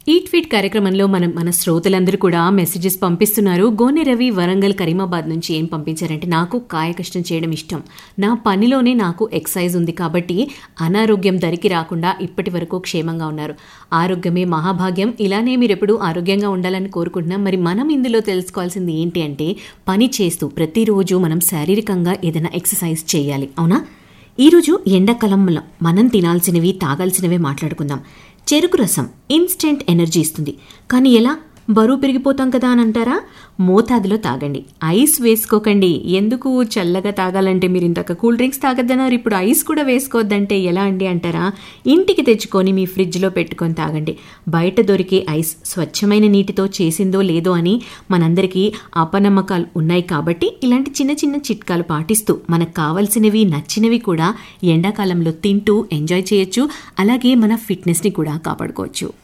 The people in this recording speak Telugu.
ఈట్ ఫీట్ కార్యక్రమంలో మనం మన శ్రోతలందరూ కూడా మెసేజెస్ పంపిస్తున్నారు గోనె రవి వరంగల్ కరీమాబాద్ నుంచి ఏం పంపించారంటే నాకు కాయ కష్టం చేయడం ఇష్టం నా పనిలోనే నాకు ఎక్సైజ్ ఉంది కాబట్టి అనారోగ్యం దరికి రాకుండా ఇప్పటి వరకు క్షేమంగా ఉన్నారు ఆరోగ్యమే మహాభాగ్యం ఇలానే మీరు ఎప్పుడూ ఆరోగ్యంగా ఉండాలని కోరుకుంటున్నాం మరి మనం ఇందులో తెలుసుకోవాల్సింది ఏంటి అంటే పని చేస్తూ ప్రతిరోజు మనం శారీరకంగా ఏదైనా ఎక్సర్సైజ్ చేయాలి అవునా ఈరోజు ఎండాకాలంలో మనం తినాల్సినవి తాగాల్సినవే మాట్లాడుకుందాం చెరుకు రసం ఇన్స్టెంట్ ఎనర్జీ ఇస్తుంది కానీ ఎలా బరువు పెరిగిపోతాం కదా అని అంటారా మోతాదులో తాగండి ఐస్ వేసుకోకండి ఎందుకు చల్లగా తాగాలంటే మీరు ఇంతక కూల్ డ్రింక్స్ తాగద్దన్నారు ఇప్పుడు ఐస్ కూడా వేసుకోవద్దంటే ఎలా అండి అంటారా ఇంటికి తెచ్చుకొని మీ ఫ్రిడ్జ్లో పెట్టుకొని తాగండి బయట దొరికే ఐస్ స్వచ్ఛమైన నీటితో చేసిందో లేదో అని మనందరికీ అపనమ్మకాలు ఉన్నాయి కాబట్టి ఇలాంటి చిన్న చిన్న చిట్కాలు పాటిస్తూ మనకు కావాల్సినవి నచ్చినవి కూడా ఎండాకాలంలో తింటూ ఎంజాయ్ చేయొచ్చు అలాగే మన ఫిట్నెస్ని కూడా కాపాడుకోవచ్చు